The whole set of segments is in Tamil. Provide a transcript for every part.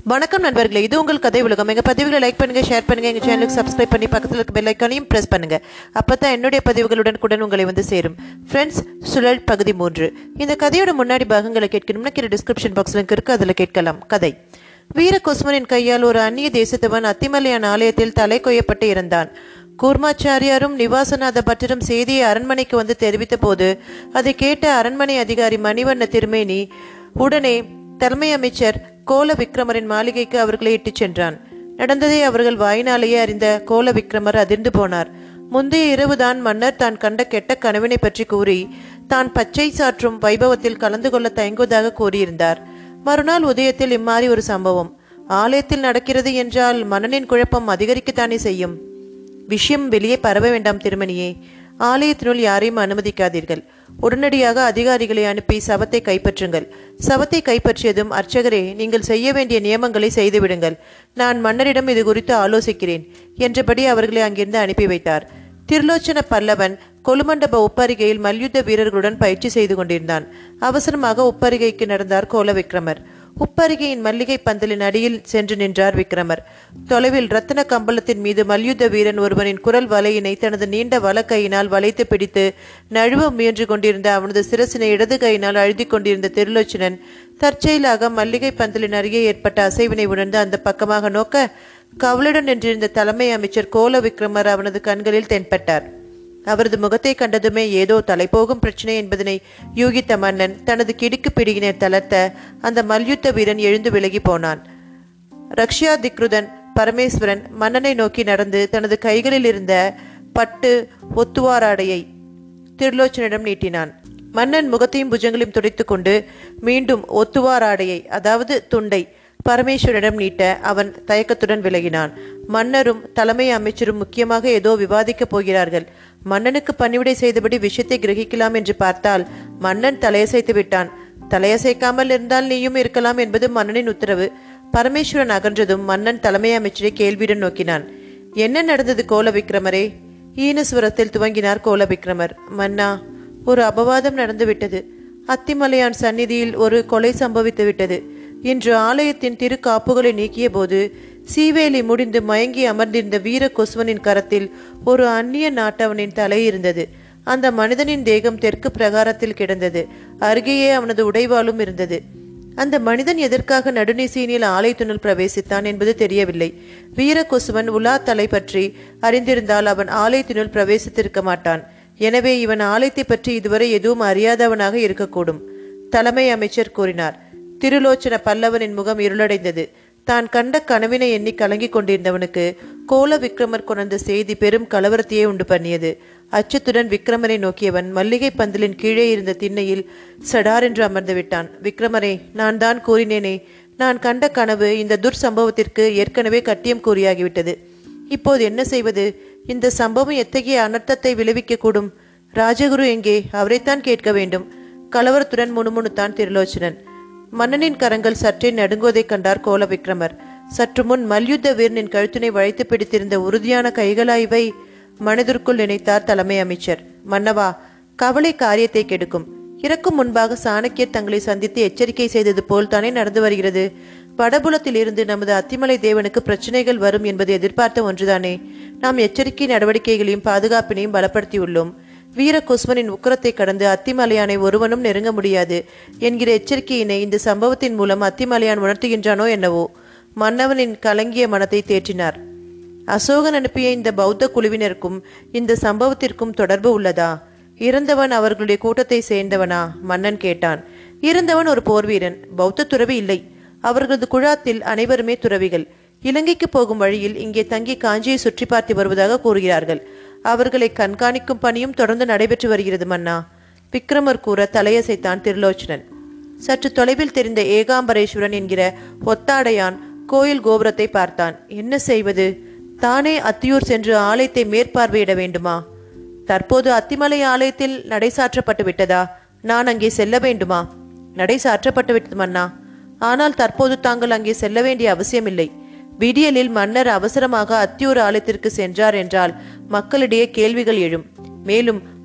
வணக்கம் நண்பர்களே இது உங்கள் கதை உலகம் எங்கள் பதிவுகளை லைக் பண்ணுங்கள் ஷேர் பண்ணுங்கள் எங்கள் சேனலுக்கு சப்ஸ்கிரைப் பண்ணி பக்கத்தில் இருக்க பெல் ஐக்கானையும் ப்ரெஸ் பண்ணுங்கள் அப்போ தான் என்னுடைய பதிவுகளுடன் குடன் உங்களை வந்து சேரும் ஃப்ரெண்ட்ஸ் சுழல் பகுதி மூன்று இந்த கதையோட முன்னாடி பாகங்களை கேட்கணும்னா கீழே டிஸ்கிரிப்ஷன் பாக்ஸ் லிங்க் இருக்குது அதில் கேட்கலாம் கதை வீர குஸ்மனின் கையால் ஒரு அந்நிய தேசத்தவன் அத்திமலையான் ஆலயத்தில் தலை கொய்யப்பட்டு இறந்தான் கூர்மாச்சாரியாரும் நிவாசநாத பட்டரும் செய்தியை அரண்மனைக்கு வந்து தெரிவித்த போது அதை கேட்ட அரண்மனை அதிகாரி மணிவண்ண திருமேனி உடனே தலைமை அமைச்சர் கோல விக்ரமரின் மாளிகைக்கு அவர்களை இட்டுச் சென்றான் நடந்ததை அவர்கள் வாயினாலேயே அறிந்த கோல விக்ரமர் அதிர்ந்து போனார் முந்தைய இரவுதான் மன்னர் தான் கண்ட கெட்ட கனவினை பற்றி கூறி தான் பச்சை சாற்றும் வைபவத்தில் கலந்து கொள்ள தயங்குவதாக கூறியிருந்தார் மறுநாள் உதயத்தில் இம்மாறி ஒரு சம்பவம் ஆலயத்தில் நடக்கிறது என்றால் மன்னனின் குழப்பம் அதிகரிக்கத்தானே செய்யும் விஷயம் வெளியே பரவ வேண்டாம் திருமணியே ஆலயத்தினுள் யாரையும் அனுமதிக்காதீர்கள் உடனடியாக அதிகாரிகளை அனுப்பி சவத்தை கைப்பற்றுங்கள் சவத்தை கைப்பற்றியதும் அர்ச்சகரே நீங்கள் செய்ய வேண்டிய நியமங்களை செய்துவிடுங்கள் நான் மன்னரிடம் இது குறித்து ஆலோசிக்கிறேன் என்றபடி அவர்களை அங்கிருந்து அனுப்பி வைத்தார் திருலோச்சன பல்லவன் கொலுமண்டப உப்பரிகையில் மல்யுத்த வீரர்களுடன் பயிற்சி செய்து கொண்டிருந்தான் அவசரமாக உப்பரிகைக்கு நடந்தார் கோல விக்ரமர் உப்பரிகையின் மல்லிகை பந்தலின் அடியில் சென்று நின்றார் விக்ரமர் தொலைவில் ரத்தன கம்பளத்தின் மீது மல்யுத்த வீரன் ஒருவனின் குரல் வலையினை தனது நீண்ட வலக்கையினால் வளைத்து பிடித்து நழுவ முயன்று கொண்டிருந்த அவனது சிரசினை இடது கையினால் அழுதி கொண்டிருந்த திருலோச்சனன் தற்செயலாக மல்லிகை பந்தலின் அருகே ஏற்பட்ட அசைவினை உணர்ந்து அந்த பக்கமாக நோக்க கவலுடன் நின்றிருந்த தலைமை அமைச்சர் கோல விக்ரமர் அவனது கண்களில் தென்பட்டார் அவரது முகத்தை கண்டதுமே ஏதோ தலைபோகும் பிரச்சனை என்பதனை யூகித்த மன்னன் தனது கிடுக்கு பிடியினை தளர்த்த அந்த மல்யுத்த வீரன் எழுந்து விலகி போனான் ரக்ஷியா திக்ருதன் பரமேஸ்வரன் மன்னனை நோக்கி நடந்து தனது கைகளில் இருந்த பட்டு ஒத்துவாராடையை திருலோச்சனிடம் நீட்டினான் மன்னன் முகத்தையும் புஜங்களையும் துடைத்துக் கொண்டு மீண்டும் ஒத்துவாராடையை அதாவது துண்டை பரமேஸ்வரிடம் நீட்ட அவன் தயக்கத்துடன் விலகினான் மன்னரும் தலைமை அமைச்சரும் முக்கியமாக ஏதோ விவாதிக்கப் போகிறார்கள் மன்னனுக்கு பணிவிடை செய்தபடி விஷயத்தை கிரகிக்கலாம் என்று பார்த்தால் மன்னன் தலையசைத்து விட்டான் தலையசைக்காமல் இருந்தால் நீயும் இருக்கலாம் என்பது மன்னனின் உத்தரவு பரமேஸ்வரன் அகன்றதும் மன்னன் தலைமை அமைச்சரை கேள்வியுடன் நோக்கினான் என்ன நடந்தது கோல விக்ரமரே ஈனஸ்வரத்தில் துவங்கினார் கோல விக்ரமர் மன்னா ஒரு அபவாதம் நடந்துவிட்டது அத்திமலையான் சந்நிதியில் ஒரு கொலை சம்பவித்து விட்டது இன்று ஆலயத்தின் திரு காப்புகளை நீக்கிய போது சீவேலி முடிந்து மயங்கி அமர்ந்திருந்த வீர கொசுவனின் கரத்தில் ஒரு அந்நிய நாட்டவனின் தலை இருந்தது அந்த மனிதனின் தேகம் தெற்கு பிரகாரத்தில் கிடந்தது அருகேயே அவனது உடைவாளும் இருந்தது அந்த மனிதன் எதற்காக நடுநிசையினில் ஆலயத்தினுள் பிரவேசித்தான் என்பது தெரியவில்லை வீர கொசுவன் உலா தலை பற்றி அறிந்திருந்தால் அவன் ஆலயத்தினுள் பிரவேசித்திருக்க மாட்டான் எனவே இவன் ஆலயத்தை பற்றி இதுவரை எதுவும் அறியாதவனாக இருக்கக்கூடும் தலைமை அமைச்சர் கூறினார் திருலோச்சன பல்லவனின் முகம் இருளடைந்தது தான் கண்ட கனவினை எண்ணி கலங்கிக் கொண்டிருந்தவனுக்கு கோல விக்ரமர் கொணர்ந்த செய்தி பெரும் கலவரத்தையே உண்டு பண்ணியது அச்சத்துடன் விக்ரமரை நோக்கியவன் மல்லிகை பந்தலின் கீழே இருந்த திண்ணையில் சடார் என்று அமர்ந்து விட்டான் விக்ரமரே நான் தான் கூறினேனே நான் கண்ட கனவு இந்த துர்சம்பவத்திற்கு ஏற்கனவே கட்டியம் கூறியாகிவிட்டது இப்போது என்ன செய்வது இந்த சம்பவம் எத்தகைய அனர்த்தத்தை விளைவிக்கக்கூடும் ராஜகுரு எங்கே அவரைத்தான் கேட்க வேண்டும் கலவரத்துடன் முணுமுணுத்தான் திருலோச்சனன் மன்னனின் கரங்கள் சற்றே நடுங்குவதைக் கண்டார் கோல விக்ரமர் சற்று முன் மல்யுத்த வீரனின் கழுத்தினை வளைத்து பிடித்திருந்த உறுதியான கைகளாய்வை மனதிற்குள் நினைத்தார் தலைமை அமைச்சர் மன்னவா கவலை காரியத்தை கெடுக்கும் இறக்கும் முன்பாக சாணக்கியர் தங்களை சந்தித்து எச்சரிக்கை செய்தது போல் தானே நடந்து வருகிறது வடபுலத்தில் இருந்து நமது அத்திமலை தேவனுக்கு பிரச்சனைகள் வரும் என்பதை எதிர்பார்த்த ஒன்றுதானே நாம் எச்சரிக்கை நடவடிக்கைகளையும் பாதுகாப்பினையும் பலப்படுத்தியுள்ளோம் வீர குஸ்மனின் உக்கரத்தை கடந்து அத்திமலையானை ஒருவனும் நெருங்க முடியாது என்கிற எச்சரிக்கையினை இந்த சம்பவத்தின் மூலம் அத்திமலையான் உணர்த்துகின்றானோ என்னவோ மன்னவனின் கலங்கிய மனத்தை தேற்றினார் அசோகன் அனுப்பிய இந்த பௌத்த குழுவினருக்கும் இந்த சம்பவத்திற்கும் தொடர்பு உள்ளதா இறந்தவன் அவர்களுடைய கூட்டத்தை சேர்ந்தவனா மன்னன் கேட்டான் இறந்தவன் ஒரு போர்வீரன் பௌத்த துறவி இல்லை அவர்களது குழாத்தில் அனைவருமே துறவிகள் இலங்கைக்கு போகும் வழியில் இங்கே தங்கி காஞ்சியை சுற்றி பார்த்து வருவதாக கூறுகிறார்கள் அவர்களை கண்காணிக்கும் பணியும் தொடர்ந்து நடைபெற்று வருகிறது மன்னா விக்ரமர் கூற தலையசைத்தான் திருலோச்சனன் சற்று தொலைவில் தெரிந்த ஏகாம்பரேஸ்வரன் என்கிற ஒத்தாடையான் கோயில் கோபுரத்தை பார்த்தான் என்ன செய்வது தானே அத்தியூர் சென்று ஆலயத்தை மேற்பார்வையிட வேண்டுமா தற்போது அத்திமலை ஆலயத்தில் நடை சாற்றப்பட்டு விட்டதா நான் அங்கே செல்ல வேண்டுமா நடை சாற்றப்பட்டு விட்டது மன்னா ஆனால் தற்போது தாங்கள் அங்கே செல்ல வேண்டிய அவசியமில்லை விடியலில் மன்னர் அவசரமாக அத்தியூர் ஆலயத்திற்கு சென்றார் என்றால் மக்களிடையே கேள்விகள் எழும் மேலும்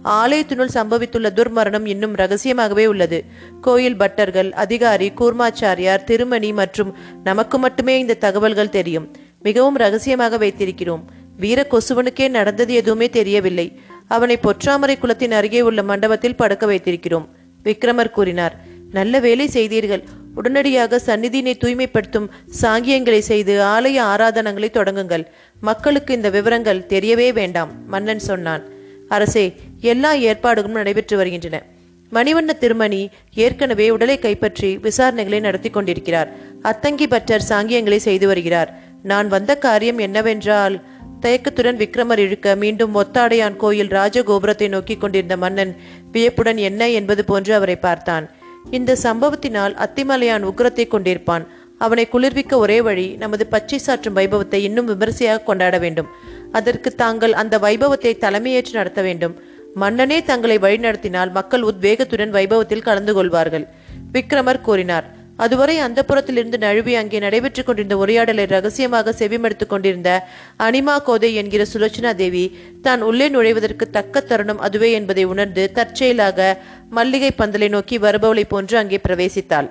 ஆலயத்தினுள் சம்பவித்துள்ள துர்மரணம் இன்னும் ரகசியமாகவே உள்ளது கோயில் பட்டர்கள் அதிகாரி கூர்மாச்சாரியார் திருமணி மற்றும் நமக்கு மட்டுமே இந்த தகவல்கள் தெரியும் மிகவும் ரகசியமாக வைத்திருக்கிறோம் வீர கொசுவனுக்கே நடந்தது எதுவுமே தெரியவில்லை அவனை பொற்றாமரை குளத்தின் அருகே உள்ள மண்டபத்தில் படுக்க வைத்திருக்கிறோம் விக்ரமர் கூறினார் நல்ல வேலை செய்தீர்கள் உடனடியாக சந்நிதியினை தூய்மைப்படுத்தும் சாங்கியங்களை செய்து ஆலய ஆராதனங்களை தொடங்குங்கள் மக்களுக்கு இந்த விவரங்கள் தெரியவே வேண்டாம் மன்னன் சொன்னான் அரசே எல்லா ஏற்பாடுகளும் நடைபெற்று வருகின்றன மணிவண்ண திருமணி ஏற்கனவே உடலை கைப்பற்றி விசாரணைகளை நடத்தி கொண்டிருக்கிறார் அத்தங்கி பற்றர் சாங்கியங்களை செய்து வருகிறார் நான் வந்த காரியம் என்னவென்றால் தயக்கத்துடன் விக்ரமர் இழுக்க மீண்டும் ஒத்தாடையான் கோயில் ராஜகோபுரத்தை நோக்கி கொண்டிருந்த மன்னன் வியப்புடன் என்ன என்பது போன்று அவரை பார்த்தான் இந்த சம்பவத்தினால் அத்திமலையான் உக்கிரத்தை கொண்டிருப்பான் அவனை குளிர்விக்க ஒரே வழி நமது பச்சை சாற்றும் வைபவத்தை இன்னும் விமரிசையாக கொண்டாட வேண்டும் அதற்கு தாங்கள் அந்த வைபவத்தை தலைமையேற்று நடத்த வேண்டும் மன்னனே தங்களை வழிநடத்தினால் மக்கள் உத்வேகத்துடன் வைபவத்தில் கலந்து கொள்வார்கள் விக்ரமர் கூறினார் அதுவரை அந்த புறத்திலிருந்து நழுவி அங்கே நடைபெற்றுக் கொண்டிருந்த உரையாடலை ரகசியமாக செவிமடுத்துக் கொண்டிருந்த அனிமா கோதை என்கிற சுலோச்சனா தேவி தான் உள்ளே நுழைவதற்கு தக்க தருணம் அதுவே என்பதை உணர்ந்து தற்செயலாக மல்லிகை பந்தலை நோக்கி வருபவளை போன்று அங்கே பிரவேசித்தாள்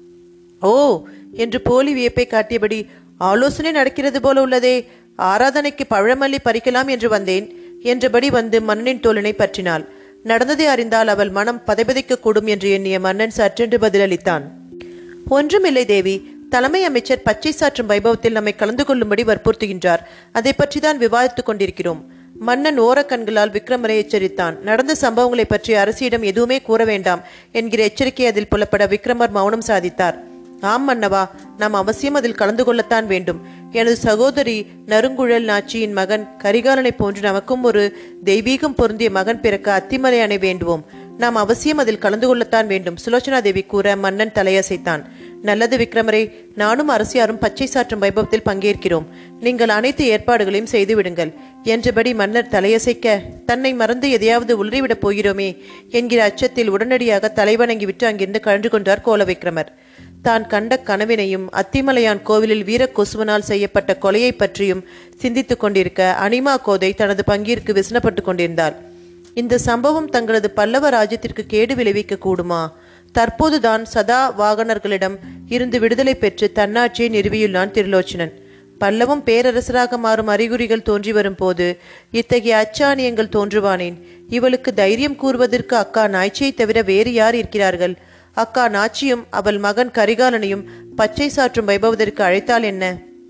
ஓ என்று போலி வியப்பை காட்டியபடி ஆலோசனை நடக்கிறது போல உள்ளதே ஆராதனைக்கு பழமல்லி பறிக்கலாம் என்று வந்தேன் என்றபடி வந்து மன்னனின் தோளினை பற்றினாள் நடந்ததை அறிந்தால் அவள் மனம் பதைபதைக்க கூடும் என்று எண்ணிய மன்னன் சற்றென்று பதிலளித்தான் ஒன்றுமில்லை தேவி தலைமை அமைச்சர் பச்சை சாற்றும் வைபவத்தில் நம்மை கலந்து கொள்ளும்படி வற்புறுத்துகின்றார் அதை பற்றி தான் விவாதித்துக் கொண்டிருக்கிறோம் மன்னன் ஓரக்கண்களால் விக்ரமரை எச்சரித்தான் நடந்த சம்பவங்களை பற்றி அரசியிடம் எதுவுமே கூற வேண்டாம் என்கிற எச்சரிக்கை அதில் புலப்பட விக்ரமர் மௌனம் சாதித்தார் ஆம் மன்னவா நாம் அவசியம் அதில் கலந்து கொள்ளத்தான் வேண்டும் எனது சகோதரி நறுங்குழல் நாச்சியின் மகன் கரிகாலனை போன்று நமக்கும் ஒரு தெய்வீகம் பொருந்திய மகன் பிறக்க அத்திமலையானை வேண்டுவோம் நாம் அவசியம் அதில் கலந்து கொள்ளத்தான் வேண்டும் சுலோச்சனா தேவி கூற மன்னன் தலையசைத்தான் நல்லது விக்ரமரே நானும் அரசியாரும் பச்சை சாற்றும் வைபவத்தில் பங்கேற்கிறோம் நீங்கள் அனைத்து ஏற்பாடுகளையும் செய்து விடுங்கள் என்றபடி மன்னர் தலையசைக்க தன்னை மறந்து எதையாவது உளறிவிடப் போகிறோமே என்கிற அச்சத்தில் உடனடியாக தலைவணங்கிவிட்டு அங்கிருந்து கழன்று கொண்டார் கோல விக்ரமர் தான் கண்ட கனவினையும் அத்திமலையான் கோவிலில் வீர கொசுவனால் செய்யப்பட்ட கொலையை பற்றியும் சிந்தித்துக் கொண்டிருக்க அனிமா கோதை தனது பங்கிற்கு விசனப்பட்டு கொண்டிருந்தாள் இந்த சம்பவம் தங்களது பல்லவ ராஜ்யத்திற்கு கேடு விளைவிக்க கூடுமா தற்போதுதான் சதா வாகனர்களிடம் இருந்து விடுதலை பெற்று தன்னாட்சியை நிறுவியுள்ளான் திருலோச்சனன் பல்லவம் பேரரசராக மாறும் அறிகுறிகள் தோன்றி வரும்போது இத்தகைய அச்சாணியங்கள் தோன்றுவானேன் இவளுக்கு தைரியம் கூறுவதற்கு அக்கா நாய்ச்சியை தவிர வேறு யார் இருக்கிறார்கள் அக்கா நாச்சியும் அவள் மகன் கரிகாலனையும் பச்சை சாற்றும் வைபவதற்கு அழைத்தால் என்ன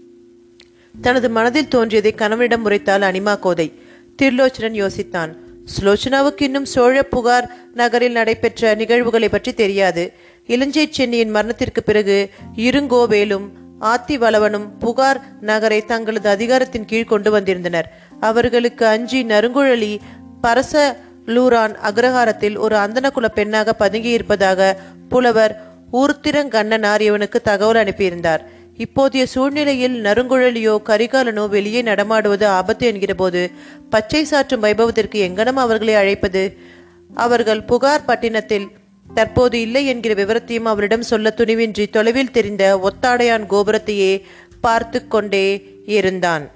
தனது மனதில் தோன்றியதை கணவனிடம் உரைத்தாள் அனிமா கோதை திருலோச்சனன் யோசித்தான் சுலோச்சனாவுக்கு இன்னும் சோழ புகார் நகரில் நடைபெற்ற நிகழ்வுகளை பற்றி தெரியாது இளஞ்சை சென்னியின் மரணத்திற்கு பிறகு இருங்கோவேலும் ஆத்திவளவனும் புகார் நகரை தங்களது அதிகாரத்தின் கீழ் கொண்டு வந்திருந்தனர் அவர்களுக்கு அஞ்சி நறுங்குழலி பரச லூரான் அக்ரஹாரத்தில் ஒரு அந்தனகுல பெண்ணாக பதுங்கியிருப்பதாக புலவர் ஊர்த்திரங்கண்ணனார் இவனுக்கு தகவல் அனுப்பியிருந்தார் இப்போதைய சூழ்நிலையில் நறுங்குழலியோ கரிகாலனோ வெளியே நடமாடுவது ஆபத்து என்கிற போது பச்சை சாற்றும் வைபவத்திற்கு எங்கனம் அவர்களை அழைப்பது அவர்கள் புகார் பட்டினத்தில் தற்போது இல்லை என்கிற விவரத்தையும் அவரிடம் சொல்ல துணிவின்றி தொலைவில் தெரிந்த ஒத்தாடையான் கோபுரத்தையே பார்த்து கொண்டே இருந்தான்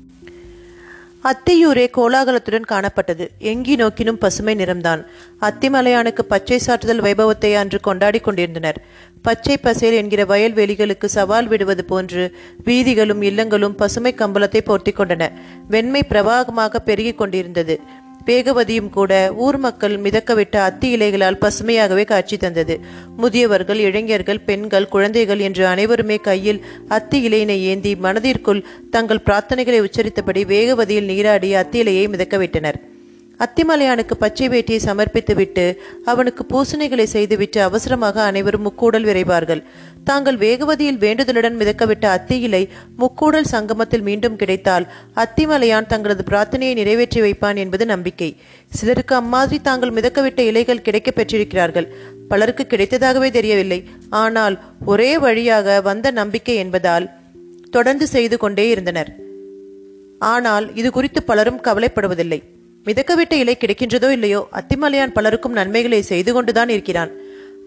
அத்தியூரே கோலாகலத்துடன் காணப்பட்டது எங்கி நோக்கினும் பசுமை நிறம்தான் அத்திமலையானுக்கு பச்சை சாற்றுதல் வைபவத்தை அன்று கொண்டாடி கொண்டிருந்தனர் பச்சை பசேல் என்கிற வயல்வெளிகளுக்கு சவால் விடுவது போன்று வீதிகளும் இல்லங்களும் பசுமை கம்பளத்தை போர்த்தி கொண்டன வெண்மை பிரவாகமாக பெருகிக் கொண்டிருந்தது வேகவதியும் கூட ஊர் மக்கள் மிதக்கவிட்ட அத்தி இலைகளால் பசுமையாகவே காட்சி தந்தது முதியவர்கள் இளைஞர்கள் பெண்கள் குழந்தைகள் என்று அனைவருமே கையில் அத்தி இலையினை ஏந்தி மனதிற்குள் தங்கள் பிரார்த்தனைகளை உச்சரித்தபடி வேகவதியில் நீராடி அத்தி இலையை மிதக்கவிட்டனர் அத்திமலையானுக்கு பச்சை வேட்டியை சமர்ப்பித்துவிட்டு அவனுக்கு பூசணைகளை செய்துவிட்டு அவசரமாக அனைவரும் முக்கூடல் விரைவார்கள் தாங்கள் வேகவதியில் வேண்டுதலுடன் மிதக்கவிட்ட அத்தி இலை முக்கூடல் சங்கமத்தில் மீண்டும் கிடைத்தால் அத்திமலையான் தங்களது பிரார்த்தனையை நிறைவேற்றி வைப்பான் என்பது நம்பிக்கை சிலருக்கு அம்மாதிரி தாங்கள் மிதக்கவிட்ட இலைகள் கிடைக்கப் பெற்றிருக்கிறார்கள் பலருக்கு கிடைத்ததாகவே தெரியவில்லை ஆனால் ஒரே வழியாக வந்த நம்பிக்கை என்பதால் தொடர்ந்து செய்து கொண்டே இருந்தனர் ஆனால் இது குறித்து பலரும் கவலைப்படுவதில்லை மிதக்கவிட்ட இலை கிடைக்கின்றதோ இல்லையோ அத்திமலையான் பலருக்கும் நன்மைகளை செய்து கொண்டுதான் இருக்கிறான்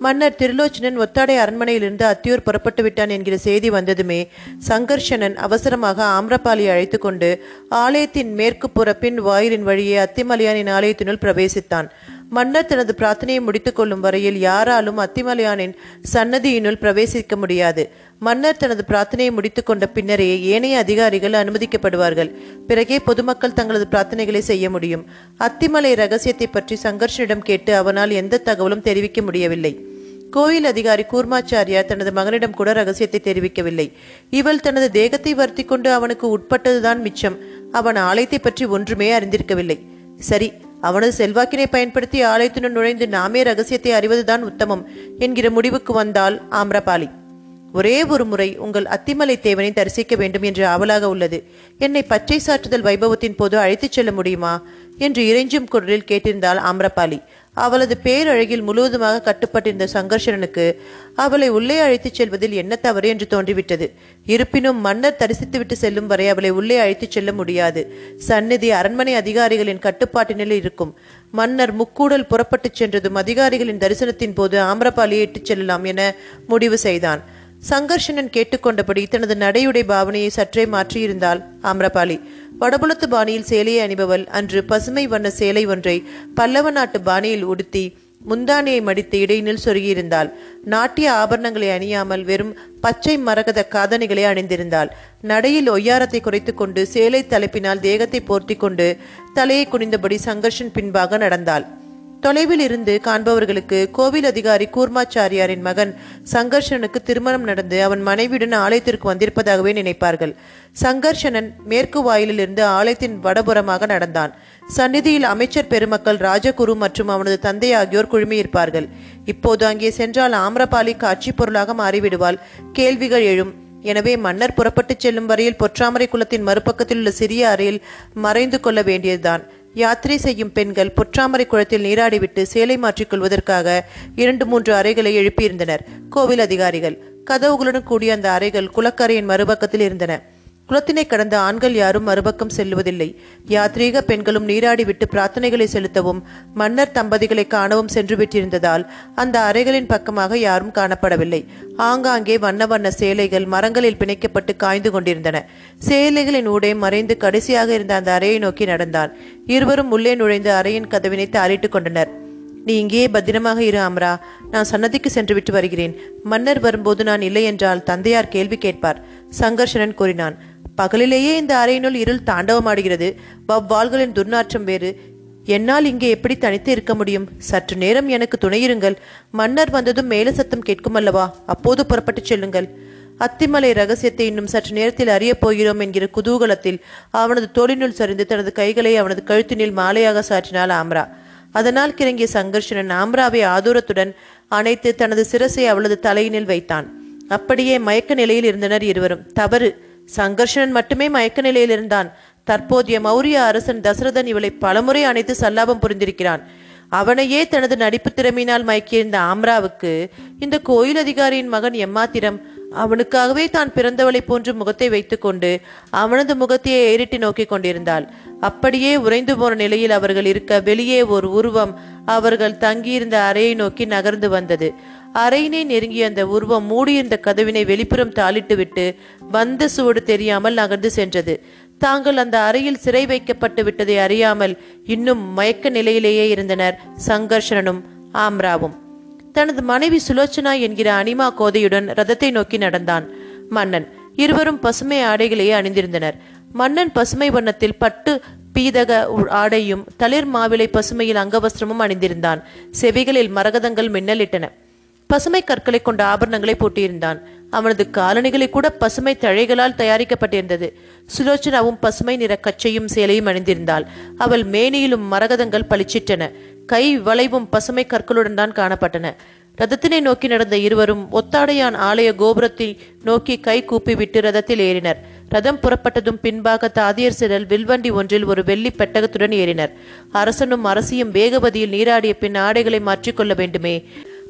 மன்னர் திருலோச்சனன் ஒத்தாடை அரண்மனையிலிருந்து அத்தியூர் புறப்பட்டு விட்டான் என்கிற செய்தி வந்ததுமே சங்கர்ஷனன் அவசரமாக ஆம்ரபாலியை அழைத்து கொண்டு ஆலயத்தின் மேற்கு புற பின் வாயிலின் வழியே அத்திமலையானின் ஆலயத்தினுள் பிரவேசித்தான் மன்னர் தனது பிரார்த்தனையை முடித்துக் கொள்ளும் வரையில் யாராலும் அத்திமலையானின் சன்னதியினுள் பிரவேசிக்க முடியாது மன்னர் தனது பிரார்த்தனையை முடித்துக் கொண்ட பின்னரே ஏனைய அதிகாரிகள் அனுமதிக்கப்படுவார்கள் பிறகே பொதுமக்கள் தங்களது பிரார்த்தனைகளை செய்ய முடியும் அத்திமலை ரகசியத்தை பற்றி சங்கர்ஷனிடம் கேட்டு அவனால் எந்த தகவலும் தெரிவிக்க முடியவில்லை கோயில் அதிகாரி கூர்மாச்சாரியா தனது மகனிடம் கூட ரகசியத்தை தெரிவிக்கவில்லை இவள் தனது தேகத்தை வருத்தி கொண்டு அவனுக்கு உட்பட்டதுதான் மிச்சம் அவன் ஆலயத்தை பற்றி ஒன்றுமே அறிந்திருக்கவில்லை சரி அவனது செல்வாக்கினை பயன்படுத்தி ஆலயத்தினுள் நுழைந்து நாமே ரகசியத்தை அறிவதுதான் உத்தமம் என்கிற முடிவுக்கு வந்தால் ஆம்ரபாலி ஒரே ஒரு முறை உங்கள் அத்திமலை தேவனை தரிசிக்க வேண்டும் என்று ஆவலாக உள்ளது என்னை பச்சை சாற்றுதல் வைபவத்தின் போது அழைத்துச் செல்ல முடியுமா என்று இறைஞ்சும் குரலில் கேட்டிருந்தாள் ஆம்ரபாலி அவளது பேரழகில் முழுவதுமாக கட்டுப்பட்டிருந்த சங்கர்ஷனனுக்கு அவளை உள்ளே அழைத்துச் செல்வதில் என்ன தவறு என்று தோன்றிவிட்டது இருப்பினும் மன்னர் தரிசித்துவிட்டு செல்லும் வரை அவளை உள்ளே அழைத்துச் செல்ல முடியாது சந்நிதி அரண்மனை அதிகாரிகளின் கட்டுப்பாட்டினில் இருக்கும் மன்னர் முக்கூடல் புறப்பட்டுச் சென்றதும் அதிகாரிகளின் தரிசனத்தின் போது ஆம்ரபாலியை இட்டுச் செல்லலாம் என முடிவு செய்தான் சங்கர்ஷனன் கேட்டுக்கொண்டபடி தனது நடையுடை பாவனையை சற்றே மாற்றியிருந்தாள் ஆம்ரபாலி வடபுலத்து பாணியில் சேலையை அணிபவள் அன்று பசுமை வண்ண சேலை ஒன்றை பல்லவ நாட்டு பாணியில் உடுத்தி முந்தானையை மடித்து இடையினில் சொருகியிருந்தாள் நாட்டிய ஆபரணங்களை அணியாமல் வெறும் பச்சை மரகத காதணிகளை அணிந்திருந்தாள் நடையில் ஒய்யாரத்தை குறைத்து கொண்டு சேலை தலைப்பினால் தேகத்தை போர்த்தி கொண்டு தலையை குனிந்தபடி சங்கர்ஷன் பின்பாக நடந்தாள் தொலைவில் இருந்து காண்பவர்களுக்கு கோவில் அதிகாரி கூர்மாச்சாரியாரின் மகன் சங்கர்ஷனுக்கு திருமணம் நடந்து அவன் மனைவியுடன் ஆலயத்திற்கு வந்திருப்பதாகவே நினைப்பார்கள் சங்கர்ஷனன் மேற்கு வாயிலிருந்து ஆலயத்தின் வடபுறமாக நடந்தான் சந்நிதியில் அமைச்சர் பெருமக்கள் ராஜகுரு மற்றும் அவனது தந்தை ஆகியோர் குழுமியிருப்பார்கள் இப்போது அங்கே சென்றால் ஆம்ரபாலி காட்சி பொருளாக மாறிவிடுவாள் கேள்விகள் எழும் எனவே மன்னர் புறப்பட்டுச் செல்லும் வரையில் பொற்றாமரை குளத்தின் மறுபக்கத்தில் உள்ள சிறிய அறையில் மறைந்து கொள்ள வேண்டியதுதான் யாத்திரை செய்யும் பெண்கள் பொற்றாமரை குளத்தில் நீராடிவிட்டு சேலை மாற்றிக் கொள்வதற்காக இரண்டு மூன்று அறைகளை எழுப்பியிருந்தனர் கோவில் அதிகாரிகள் கதவுகளுடன் கூடிய அந்த அறைகள் குளக்கரையின் மறுபக்கத்தில் இருந்தன குளத்தினை கடந்த ஆண்கள் யாரும் மறுபக்கம் செல்லுவதில்லை யாத்ரீக பெண்களும் நீராடிவிட்டு பிரார்த்தனைகளை செலுத்தவும் மன்னர் தம்பதிகளை காணவும் சென்று விட்டிருந்ததால் அந்த அறைகளின் பக்கமாக யாரும் காணப்படவில்லை ஆங்காங்கே வண்ண வண்ண சேலைகள் மரங்களில் பிணைக்கப்பட்டு காய்ந்து கொண்டிருந்தன சேலைகளின் ஊடே மறைந்து கடைசியாக இருந்த அந்த அறையை நோக்கி நடந்தான் இருவரும் உள்ளே நுழைந்து அறையின் கதவினை தாளிட்டுக் கொண்டனர் நீ இங்கேயே பத்திரமாக இரு அம்ரா நான் சன்னதிக்கு சென்று விட்டு வருகிறேன் மன்னர் வரும்போது நான் இல்லை என்றால் தந்தையார் கேள்வி கேட்பார் சங்கர்ஷனன் கூறினான் பகலிலேயே இந்த அறையினுள் இருள் தாண்டவமாடுகிறது வவ்வாள்களின் துர்நாற்றம் வேறு என்னால் இங்கே எப்படி தனித்து இருக்க முடியும் சற்று நேரம் எனக்கு துணையிருங்கள் மன்னர் வந்ததும் மேல சத்தம் கேட்கும் அல்லவா அப்போது புறப்பட்டுச் செல்லுங்கள் அத்திமலை ரகசியத்தை இன்னும் சற்று நேரத்தில் அறியப் போகிறோம் என்கிற குதூகலத்தில் அவனது தோளினுள் சரிந்து தனது கைகளை அவனது கழுத்தினில் மாலையாக சாற்றினாள் ஆம்ரா அதனால் கிறங்கிய சங்கர்ஷனன் ஆம்ராவை ஆதூரத்துடன் அணைத்து தனது சிரசை அவளது தலையினில் வைத்தான் அப்படியே மயக்க நிலையில் இருந்தனர் இருவரும் தவறு சங்கர்ஷனன் மட்டுமே மயக்க நிலையில் இருந்தான் தற்போதைய மௌரிய அரசன் தசரதன் இவளை பலமுறை அணைத்து சல்லாபம் புரிந்திருக்கிறான் அவனையே தனது நடிப்பு திறமையினால் மயக்கியிருந்த ஆம்ராவுக்கு இந்த கோயில் அதிகாரியின் மகன் எம்மாத்திரம் அவனுக்காகவே தான் பிறந்தவளைப் போன்று முகத்தை வைத்துக்கொண்டு அவனது முகத்தையே ஏறிட்டு நோக்கிக் கொண்டிருந்தாள் அப்படியே உறைந்து போன நிலையில் அவர்கள் இருக்க வெளியே ஒரு உருவம் அவர்கள் தங்கியிருந்த அறையை நோக்கி நகர்ந்து வந்தது அறையினை நெருங்கிய அந்த உருவம் மூடியிருந்த கதவினை வெளிப்புறம் தாளிட்டுவிட்டு வந்த சுவடு தெரியாமல் நகர்ந்து சென்றது தாங்கள் அந்த அறையில் சிறை வைக்கப்பட்டு விட்டதை அறியாமல் இன்னும் மயக்க நிலையிலேயே இருந்தனர் சங்கர்ஷனனும் ஆம்ராவும் தனது மனைவி சுலோச்சனா என்கிற அனிமா கோதையுடன் ரதத்தை நோக்கி நடந்தான் மன்னன் இருவரும் பசுமை ஆடைகளையே அணிந்திருந்தனர் மன்னன் பசுமை வண்ணத்தில் பட்டு பீதக உ- ஆடையும் தளிர் மாவிளை பசுமையில் அங்கவஸ்திரமும் அணிந்திருந்தான் செவிகளில் மரகதங்கள் மின்னலிட்டன பசுமை கற்களை கொண்ட ஆபரணங்களை போட்டியிருந்தான் அவனது காலணிகளை கூட பசுமை தழைகளால் தயாரிக்கப்பட்டிருந்தது சுலோச்சனாவும் பசுமை நிற கச்சையும் சேலையும் அணிந்திருந்தாள் அவள் மேனியிலும் மரகதங்கள் பளிச்சிட்டன கை வளைவும் பசுமை கற்களுடன் தான் காணப்பட்டன ரதத்தினை நோக்கி நடந்த இருவரும் ஒத்தாடையான் ஆலய கோபுரத்தை நோக்கி கை கூப்பி விட்டு ரதத்தில் ஏறினர் ரதம் புறப்பட்டதும் பின்பாக தாதியர் சிலர் வில்வண்டி ஒன்றில் ஒரு வெள்ளி பெட்டகத்துடன் ஏறினர் அரசனும் அரசியும் வேகவதியில் நீராடிய பின் ஆடைகளை மாற்றிக்கொள்ள வேண்டுமே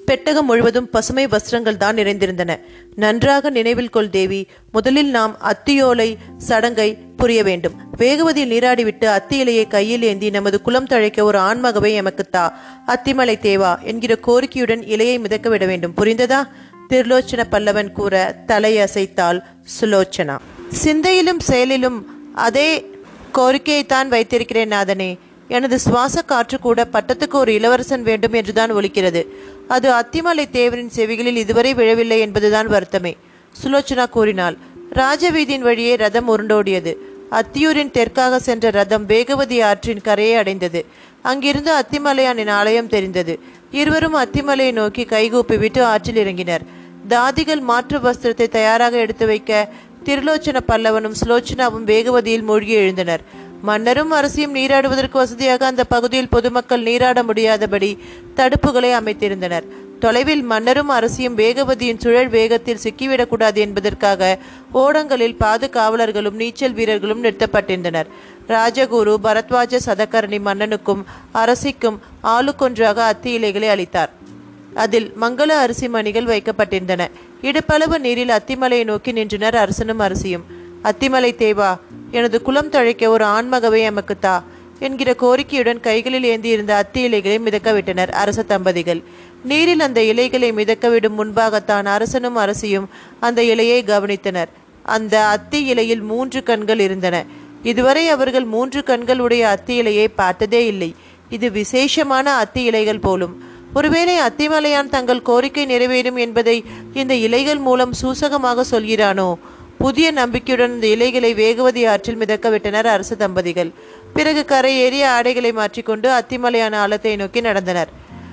பெட்டகம் முழுவதும் பசுமை வஸ்திரங்கள் தான் நிறைந்திருந்தன நன்றாக நினைவில் கொள் தேவி முதலில் நாம் அத்தியோலை சடங்கை புரிய வேண்டும் வேகவதியில் நீராடிவிட்டு அத்தி இலையை கையில் ஏந்தி நமது குலம் தழைக்க ஒரு ஆண்மகவை எமக்கு தா அத்திமலை தேவா என்கிற கோரிக்கையுடன் இலையை மிதக்க விட வேண்டும் புரிந்ததா திருலோச்சன பல்லவன் கூற தலையசைத்தாள் சுலோச்சனா சிந்தையிலும் செயலிலும் அதே கோரிக்கையைத்தான் வைத்திருக்கிறேன் நாதனே எனது சுவாச காற்று கூட பட்டத்துக்கு ஒரு இளவரசன் வேண்டும் என்றுதான் ஒலிக்கிறது அது அத்திமலை தேவரின் செவிகளில் இதுவரை விழவில்லை என்பதுதான் வருத்தமே சுலோச்சனா கூறினாள் ராஜவீதியின் வழியே ரதம் உருண்டோடியது அத்தியூரின் தெற்காக சென்ற ரதம் வேகவதி ஆற்றின் கரையை அடைந்தது அங்கிருந்து அத்திமலையானின் ஆலயம் தெரிந்தது இருவரும் அத்திமலையை நோக்கி கைகூப்பி விட்டு ஆற்றில் இறங்கினர் தாதிகள் மாற்று வஸ்திரத்தை தயாராக எடுத்து வைக்க திருலோச்சன பல்லவனும் சுலோச்சனாவும் வேகவதியில் மூழ்கி எழுந்தனர் மன்னரும் அரசியும் நீராடுவதற்கு வசதியாக அந்த பகுதியில் பொதுமக்கள் நீராட முடியாதபடி தடுப்புகளை அமைத்திருந்தனர் தொலைவில் மன்னரும் அரசியும் வேகவதியின் சுழல் வேகத்தில் சிக்கிவிடக்கூடாது என்பதற்காக ஓடங்களில் பாதுகாவலர்களும் நீச்சல் வீரர்களும் நிறுத்தப்பட்டிருந்தனர் ராஜகுரு பரத்வாஜ சதகரணி மன்னனுக்கும் அரசிக்கும் ஆளுக்கொன்றாக அத்தி இலைகளை அளித்தார் அதில் மங்கள அரிசி மணிகள் வைக்கப்பட்டிருந்தன இடுப்பளவு நீரில் அத்திமலையை நோக்கி நின்றனர் அரசனும் அரசியும் அத்திமலை தேவா எனது குலம் தழைக்க ஒரு ஆண்மகவை எமக்கு தா என்கிற கோரிக்கையுடன் கைகளில் ஏந்தியிருந்த அத்தி இலைகளை மிதக்க விட்டனர் அரச தம்பதிகள் நீரில் அந்த இலைகளை மிதக்க விடும் முன்பாகத்தான் அரசனும் அரசியும் அந்த இலையை கவனித்தனர் அந்த அத்தி இலையில் மூன்று கண்கள் இருந்தன இதுவரை அவர்கள் மூன்று கண்கள் உடைய அத்தி இலையை பார்த்ததே இல்லை இது விசேஷமான அத்தி இலைகள் போலும் ஒருவேளை அத்திமலையான் தங்கள் கோரிக்கை நிறைவேறும் என்பதை இந்த இலைகள் மூலம் சூசகமாக சொல்கிறானோ புதிய நம்பிக்கையுடன் இந்த இலைகளை வேகவதி ஆற்றில் மிதக்க விட்டனர் அரசு தம்பதிகள் பிறகு கரையேறிய ஆடைகளை மாற்றிக்கொண்டு அத்திமலையான ஆழத்தை நோக்கி நடந்தனர்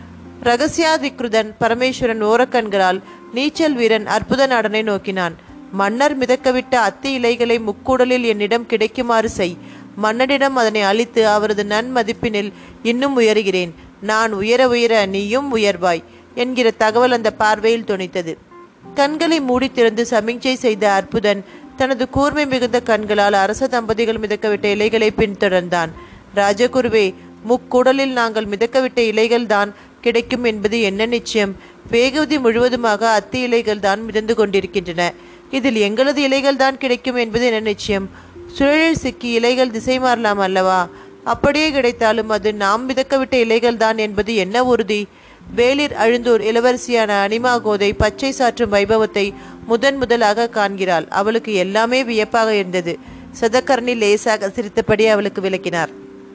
ரகசியாதிகிருதன் பரமேஸ்வரன் ஓரக்கண்களால் நீச்சல் வீரன் அற்புத நடனை நோக்கினான் மன்னர் மிதக்கவிட்ட அத்தி இலைகளை முக்கூடலில் என்னிடம் கிடைக்குமாறு செய் மன்னனிடம் அதனை அளித்து அவரது நன்மதிப்பினில் இன்னும் உயர்கிறேன் நான் உயர உயர நீயும் உயர்வாய் என்கிற தகவல் அந்த பார்வையில் துணித்தது கண்களை மூடி திறந்து சமிஞ்சை செய்த அற்புதன் தனது கூர்மை மிகுந்த கண்களால் அரச தம்பதிகள் மிதக்கவிட்ட இலைகளை பின்தொடர்ந்தான் ராஜகுருவே முக்குடலில் நாங்கள் மிதக்கவிட்ட இலைகள்தான் கிடைக்கும் என்பது என்ன நிச்சயம் வேகவதி முழுவதுமாக அத்தி இலைகள் தான் மிதந்து கொண்டிருக்கின்றன இதில் எங்களது இலைகள் தான் கிடைக்கும் என்பது என்ன நிச்சயம் சுழலில் சிக்கி இலைகள் திசை மாறலாம் அல்லவா அப்படியே கிடைத்தாலும் அது நாம் மிதக்கவிட்ட இலைகள் தான் என்பது என்ன உறுதி வேளிர் அழுந்தூர் இளவரசியான அனிமா கோதை பச்சை சாற்றும் வைபவத்தை முதன் முதலாக காண்கிறாள் அவளுக்கு எல்லாமே வியப்பாக இருந்தது சதக்கரணி லேசாக சிரித்தபடி அவளுக்கு விளக்கினார்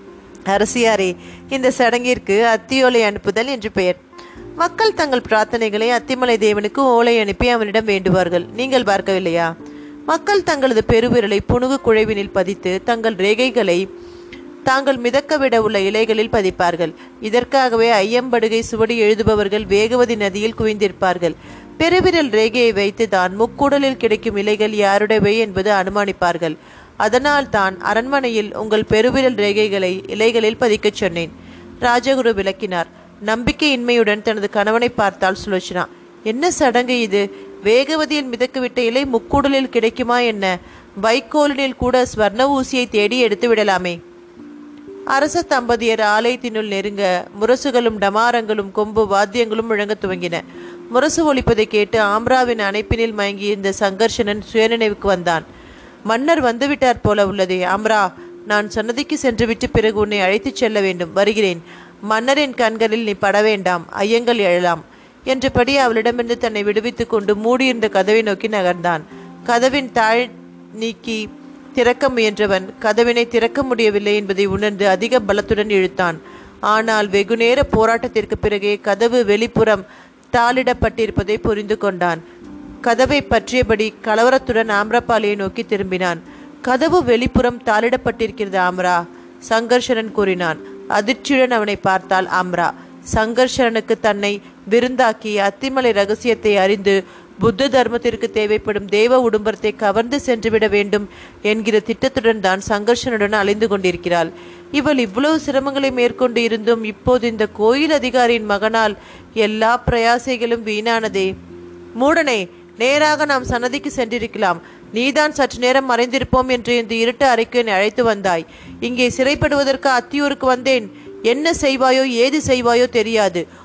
அரசியாரே இந்த சடங்கிற்கு அத்தியோலை அனுப்புதல் என்று பெயர் மக்கள் தங்கள் பிரார்த்தனைகளை அத்திமலை தேவனுக்கு ஓலை அனுப்பி அவனிடம் வேண்டுவார்கள் நீங்கள் பார்க்கவில்லையா மக்கள் தங்களது பெருவிரலை புணுகு குழைவினில் பதித்து தங்கள் ரேகைகளை தாங்கள் மிதக்கவிட உள்ள இலைகளில் பதிப்பார்கள் இதற்காகவே ஐயம்படுகை சுவடி எழுதுபவர்கள் வேகவதி நதியில் குவிந்திருப்பார்கள் பெருவிரல் ரேகையை வைத்து தான் முக்கூடலில் கிடைக்கும் இலைகள் யாருடையவை என்பது அனுமானிப்பார்கள் அதனால் தான் அரண்மனையில் உங்கள் பெருவிரல் ரேகைகளை இலைகளில் பதிக்கச் சொன்னேன் ராஜகுரு விளக்கினார் நம்பிக்கையின்மையுடன் தனது கணவனை பார்த்தாள் சுலோச்சனா என்ன சடங்கு இது வேகவதியில் மிதக்குவிட்ட இலை முக்கூடலில் கிடைக்குமா என்ன வைக்கோலினில் கூட ஸ்வர்ண ஊசியை தேடி எடுத்து விடலாமே அரச தம்பதியர் ஆலயத்தினுள் நெருங்க முரசுகளும் டமாரங்களும் கொம்பு வாத்தியங்களும் முழங்கத் துவங்கின முரசு ஒலிப்பதை கேட்டு ஆம்ராவின் அணைப்பினில் மயங்கியிருந்த சங்கர்ஷனன் சுயநினைவுக்கு வந்தான் மன்னர் வந்துவிட்டார் போல உள்ளதே ஆம்ரா நான் சன்னதிக்கு சென்றுவிட்டு பிறகு உன்னை அழைத்துச் செல்ல வேண்டும் வருகிறேன் மன்னரின் கண்களில் நீ பட வேண்டாம் ஐயங்கள் எழலாம் என்றபடி அவளிடமிருந்து தன்னை விடுவித்துக் கொண்டு மூடியிருந்த கதவை நோக்கி நகர்ந்தான் கதவின் தாழ் நீக்கி திறக்க முயன்றவன் கதவினை திறக்க முடியவில்லை என்பதை உணர்ந்து அதிக பலத்துடன் இழுத்தான் ஆனால் வெகுநேர போராட்டத்திற்கு பிறகே கதவு வெளிப்புறம் தாளிடப்பட்டிருப்பதை புரிந்து கொண்டான் கதவை பற்றியபடி கலவரத்துடன் ஆம்ரபாலியை நோக்கி திரும்பினான் கதவு வெளிப்புறம் தாளிடப்பட்டிருக்கிறது ஆம்ரா சங்கர்ஷனன் கூறினான் அதிர்ச்சியுடன் அவனை பார்த்தாள் ஆம்ரா சங்கர்ஷனுக்கு தன்னை விருந்தாக்கி அத்திமலை ரகசியத்தை அறிந்து புத்த தர்மத்திற்கு தேவைப்படும் தேவ உடும்பரத்தை கவர்ந்து சென்றுவிட வேண்டும் என்கிற திட்டத்துடன் தான் சங்கர்ஷனுடன் அலைந்து கொண்டிருக்கிறாள் இவள் இவ்வளவு சிரமங்களை மேற்கொண்டு இருந்தும் இப்போது இந்த கோயில் அதிகாரியின் மகனால் எல்லா பிரயாசைகளும் வீணானதே மூடனே நேராக நாம் சன்னதிக்கு சென்றிருக்கலாம் நீதான் சற்று நேரம் மறைந்திருப்போம் என்று இந்த இருட்டு அறைக்கு என்னை அழைத்து வந்தாய் இங்கே சிறைப்படுவதற்கு அத்தியூருக்கு வந்தேன் என்ன செய்வாயோ ஏது செய்வாயோ தெரியாது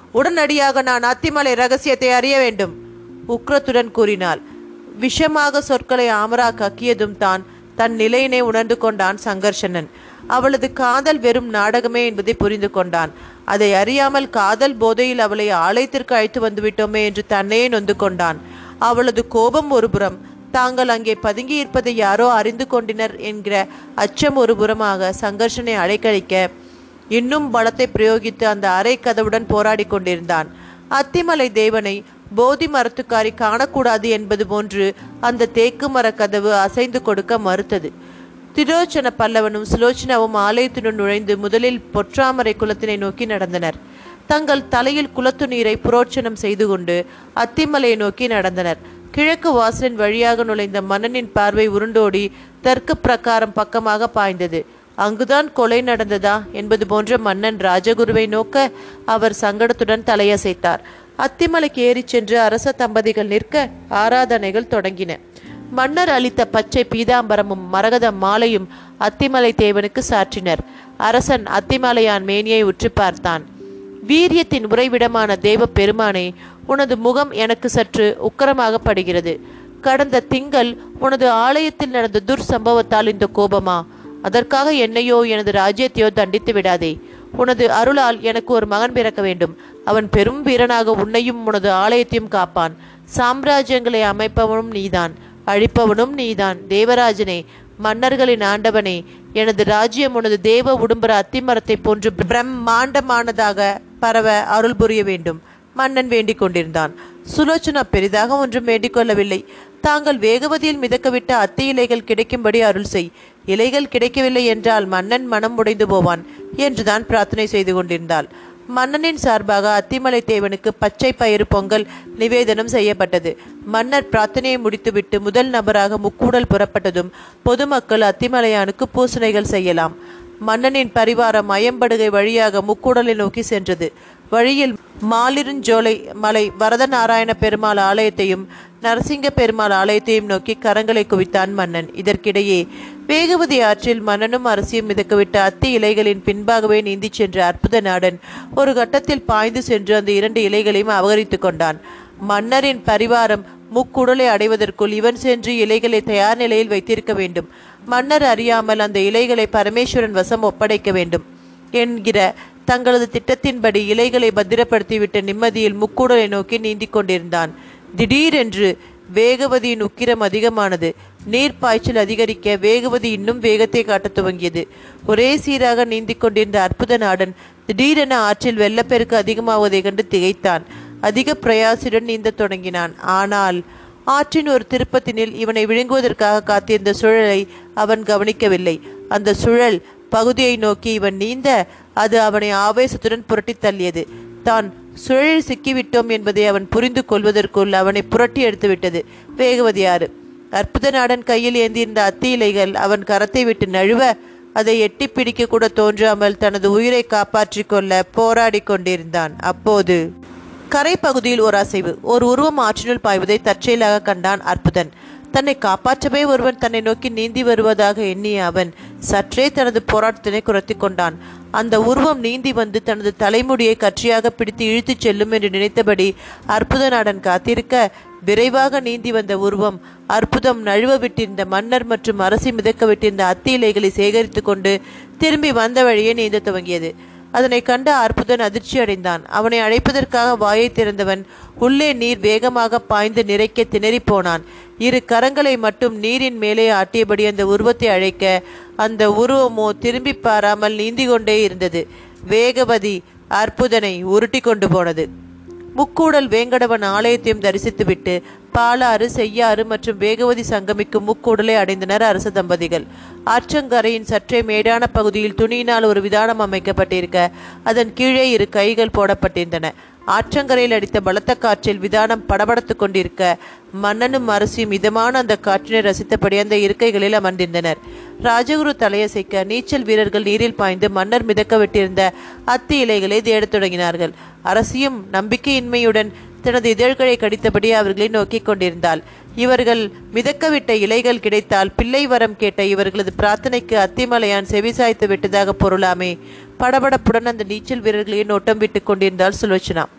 உடனடியாக நான் அத்திமலை ரகசியத்தை அறிய வேண்டும் உக்ரத்துடன் கூறினாள் விஷமாக சொற்களை ஆமரா கக்கியதும் தான் தன் நிலையினை உணர்ந்து கொண்டான் சங்கர்ஷனன் அவளது காதல் வெறும் நாடகமே என்பதை புரிந்து கொண்டான் அதை அறியாமல் காதல் போதையில் அவளை ஆலயத்திற்கு அழைத்து வந்துவிட்டோமே என்று தன்னையே நொந்து கொண்டான் அவளது கோபம் ஒருபுறம் தாங்கள் அங்கே பதுங்கி இருப்பதை யாரோ அறிந்து கொண்டினர் என்கிற அச்சம் ஒரு புறமாக சங்கர்ஷனை அழைக்கழிக்க இன்னும் பலத்தை பிரயோகித்து அந்த அறை கதவுடன் போராடி கொண்டிருந்தான் அத்திமலை தேவனை போதி மரத்துக்காரி காணக்கூடாது என்பது போன்று அந்த தேக்கு மர கதவு அசைந்து கொடுக்க மறுத்தது திரோச்சன பல்லவனும் சுலோச்சனாவும் ஆலயத்தினுள் நுழைந்து முதலில் பொற்றாமரை குலத்தினை நோக்கி நடந்தனர் தங்கள் தலையில் குலத்து நீரை புரோட்சனம் செய்து கொண்டு அத்திமலையை நோக்கி நடந்தனர் கிழக்கு வாசலின் வழியாக நுழைந்த மன்னனின் பார்வை உருண்டோடி தெற்கு பிரகாரம் பக்கமாக பாய்ந்தது அங்குதான் கொலை நடந்ததா என்பது போன்ற மன்னன் ராஜகுருவை நோக்க அவர் சங்கடத்துடன் தலையசைத்தார் அத்திமலைக்கு ஏறிச் சென்று அரச தம்பதிகள் நிற்க ஆராதனைகள் தொடங்கின மன்னர் அளித்த பச்சை பீதாம்பரமும் மரகத மாலையும் அத்திமலை தேவனுக்கு சாற்றினர் அரசன் அத்திமலையான் மேனியை உற்று பார்த்தான் வீரியத்தின் உறைவிடமான தேவ பெருமானே உனது முகம் எனக்கு சற்று உக்கரமாக படுகிறது கடந்த திங்கள் உனது ஆலயத்தில் நடந்த துர்சம்பவத்தால் இந்த கோபமா அதற்காக என்னையோ எனது ராஜ்யத்தையோ தண்டித்து விடாதே உனது அருளால் எனக்கு ஒரு மகன் பிறக்க வேண்டும் அவன் பெரும் வீரனாக உன்னையும் உனது ஆலயத்தையும் காப்பான் சாம்ராஜ்யங்களை அமைப்பவனும் நீதான் அழிப்பவனும் நீதான் தேவராஜனே மன்னர்களின் ஆண்டவனே எனது ராஜ்யம் உனது தேவ உடும்பர அத்திமரத்தை போன்று பிரம்மாண்டமானதாக பரவ அருள் புரிய வேண்டும் மன்னன் வேண்டிக் கொண்டிருந்தான் சுலோச்சனா பெரிதாக ஒன்றும் வேண்டிக் கொள்ளவில்லை தாங்கள் வேகவதியில் மிதக்கவிட்ட அத்தி இலைகள் கிடைக்கும்படி அருள் செய் இலைகள் கிடைக்கவில்லை என்றால் மன்னன் மனம் உடைந்து போவான் என்றுதான் பிரார்த்தனை செய்து கொண்டிருந்தாள் மன்னனின் சார்பாக அத்திமலை தேவனுக்கு பச்சை பயிறு பொங்கல் நிவேதனம் செய்யப்பட்டது மன்னர் பிரார்த்தனையை முடித்துவிட்டு முதல் நபராக முக்கூடல் புறப்பட்டதும் பொதுமக்கள் அத்திமலையானுக்கு பூசணைகள் செய்யலாம் மன்னனின் பரிவாரம் அயம்படுகை வழியாக முக்கூடலை நோக்கி சென்றது வழியில் மாலிருஞ்சோலை மலை வரதநாராயண பெருமாள் ஆலயத்தையும் நரசிங்க பெருமாள் ஆலயத்தையும் நோக்கி கரங்களை குவித்தான் மன்னன் இதற்கிடையே வேகவதி ஆற்றில் மன்னனும் அரசியும் மிதக்கவிட்ட அத்தி இலைகளின் பின்பாகவே நீந்திச் சென்ற அற்புத நாடன் ஒரு கட்டத்தில் பாய்ந்து சென்று அந்த இரண்டு இலைகளையும் அபகரித்து கொண்டான் மன்னரின் பரிவாரம் முக்குடலை அடைவதற்குள் இவன் சென்று இலைகளை தயார் நிலையில் வைத்திருக்க வேண்டும் மன்னர் அறியாமல் அந்த இலைகளை பரமேஸ்வரன் வசம் ஒப்படைக்க வேண்டும் என்கிற தங்களது திட்டத்தின்படி இலைகளை பத்திரப்படுத்திவிட்ட நிம்மதியில் முக்கூடலை நோக்கி நீந்திக் கொண்டிருந்தான் திடீரென்று வேகவதியின் உக்கிரம் அதிகமானது நீர் பாய்ச்சல் அதிகரிக்க வேகவதி இன்னும் வேகத்தை காட்டத் துவங்கியது ஒரே சீராக நீந்திக் கொண்டிருந்த அற்புத நாடன் திடீரென ஆற்றில் வெள்ளப்பெருக்கு அதிகமாவதைக் கண்டு திகைத்தான் அதிக பிரயாசுடன் நீந்தத் தொடங்கினான் ஆனால் ஆற்றின் ஒரு திருப்பத்தினில் இவனை விழுங்குவதற்காக காத்திருந்த சுழலை அவன் கவனிக்கவில்லை அந்த சுழல் பகுதியை நோக்கி இவன் நீந்த அது அவனை ஆவேசத்துடன் புரட்டித் தள்ளியது தான் சுழலில் சிக்கிவிட்டோம் என்பதை அவன் புரிந்து கொள்வதற்குள் அவனை புரட்டி எடுத்துவிட்டது வேகவதியாறு அற்புத நாடன் கையில் ஏந்தியிருந்த அத்தி இலைகள் அவன் கரத்தை விட்டு நழுவ அதை எட்டி பிடிக்க கூட தோன்றாமல் தனது உயிரை காப்பாற்றிக் கொள்ள போராடி கொண்டிருந்தான் அப்போது கரை பகுதியில் ஒரு அசைவு ஒரு உருவம் ஆற்றினுள் பாய்வதை தற்செயலாக கண்டான் அற்புதன் தன்னை காப்பாற்றவே ஒருவன் தன்னை நோக்கி நீந்தி வருவதாக எண்ணிய அவன் சற்றே தனது போராட்டத்தினை குறைத்து கொண்டான் அந்த உருவம் நீந்தி வந்து தனது தலைமுடியை கற்றியாக பிடித்து இழுத்துச் செல்லும் என்று நினைத்தபடி அற்புத நாடன் காத்திருக்க விரைவாக நீந்தி வந்த உருவம் அற்புதம் நழுவ விட்டிருந்த மன்னர் மற்றும் அரசி மிதக்க விட்டிருந்த அத்தி இலைகளை சேகரித்து கொண்டு திரும்பி வந்த வழியே நீந்த துவங்கியது அதனை கண்ட அற்புதன் அதிர்ச்சி அடைந்தான் அவனை அழைப்பதற்காக வாயை திறந்தவன் உள்ளே நீர் வேகமாக பாய்ந்து நிறைக்க திணறிப் போனான் இரு கரங்களை மட்டும் நீரின் மேலே ஆட்டியபடி அந்த உருவத்தை அழைக்க அந்த உருவமோ திரும்பி பாராமல் நீந்தி கொண்டே இருந்தது வேகவதி அற்புதனை உருட்டி கொண்டு போனது முக்கூடல் வேங்கடவன் ஆலயத்தையும் தரிசித்துவிட்டு பாலாறு செய்யாறு மற்றும் வேகவதி சங்கமிக்கும் முக்கூடலை அடைந்தனர் அரச தம்பதிகள் ஆற்றங்கரையின் சற்றே மேடான பகுதியில் துணியினால் ஒரு விதானம் அமைக்கப்பட்டிருக்க அதன் கீழே இரு கைகள் போடப்பட்டிருந்தன ஆற்றங்கரையில் அடித்த பலத்த காற்றில் விதானம் படபடத்துக் கொண்டிருக்க மன்னனும் அரசியும் இதமான அந்த காற்றினை ரசித்தபடி அந்த இருக்கைகளில் அமர்ந்திருந்தனர் ராஜகுரு தலையசைக்க நீச்சல் வீரர்கள் நீரில் பாய்ந்து மன்னர் மிதக்க விட்டிருந்த அத்தி இலைகளை தேடத் தொடங்கினார்கள் அரசியும் நம்பிக்கையின்மையுடன் தனது இதழ்களை கடித்தபடி அவர்களை நோக்கிக் கொண்டிருந்தாள் இவர்கள் மிதக்கவிட்ட இலைகள் கிடைத்தால் பிள்ளை வரம் கேட்ட இவர்களது பிரார்த்தனைக்கு அத்திமலையான் செவிசாய்த்து விட்டதாக பொருளாமே படபடப்புடன் அந்த நீச்சல் வீரர்களையே நோட்டம் விட்டுக் கொண்டிருந்தாள் சுலோச்சனா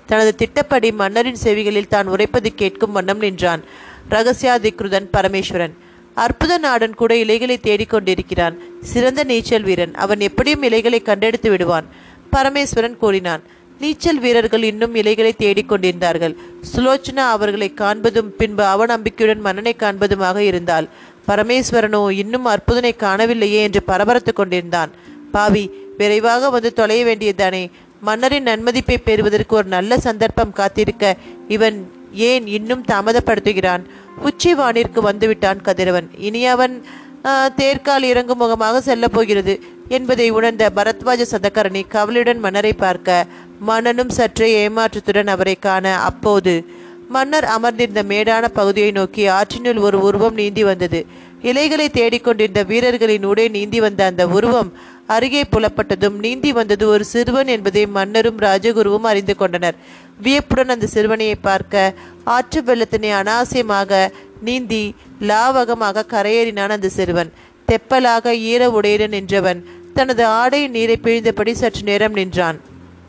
தனது திட்டப்படி மன்னரின் செவிகளில் தான் உரைப்பது கேட்கும் வண்ணம் நின்றான் ரகசியாதிகிருதன் பரமேஸ்வரன் அற்புத நாடன் கூட இலைகளை தேடிக்கொண்டிருக்கிறான் சிறந்த நீச்சல் வீரன் அவன் எப்படியும் இலைகளை கண்டெடுத்து விடுவான் பரமேஸ்வரன் கூறினான் நீச்சல் வீரர்கள் இன்னும் இலைகளை தேடிக்கொண்டிருந்தார்கள் சுலோச்சனா அவர்களை காண்பதும் பின்பு அவநம்பிக்கையுடன் மன்னனை காண்பதுமாக இருந்தாள் பரமேஸ்வரனோ இன்னும் அற்புதனை காணவில்லையே என்று பரபரத்து கொண்டிருந்தான் பாவி விரைவாக வந்து தொலைய வேண்டியதுதானே மன்னரின் நன்மதிப்பை பெறுவதற்கு ஒரு நல்ல சந்தர்ப்பம் காத்திருக்க இவன் ஏன் இன்னும் தாமதப்படுத்துகிறான் உச்சி வானிற்கு வந்துவிட்டான் கதிரவன் இனி அவன் ஆ, தேர்கால் இறங்கும் முகமாக செல்லப் போகிறது என்பதை உணர்ந்த பரத்வாஜ சதகரணி கவலையுடன் மன்னரை பார்க்க மன்னனும் சற்றே ஏமாற்றத்துடன் அவரை காண அப்போது மன்னர் அமர்ந்திருந்த மேடான பகுதியை நோக்கி ஆற்றினுள் ஒரு உருவம் நீந்தி வந்தது இலைகளை தேடிக்கொண்டிருந்த வீரர்களின் ஊடே நீந்தி வந்த அந்த உருவம் அருகே புலப்பட்டதும் நீந்தி வந்தது ஒரு சிறுவன் என்பதை மன்னரும் ராஜகுருவும் அறிந்து கொண்டனர் வியப்புடன் அந்த சிறுவனையை பார்க்க ஆற்று வெள்ளத்தினை அனாவசியமாக நீந்தி லாவகமாக கரையேறினான் அந்த சிறுவன் தெப்பலாக ஈர உடையுடன் நின்றவன் தனது ஆடை நீரை பிழிந்தபடி சற்று நேரம் நின்றான்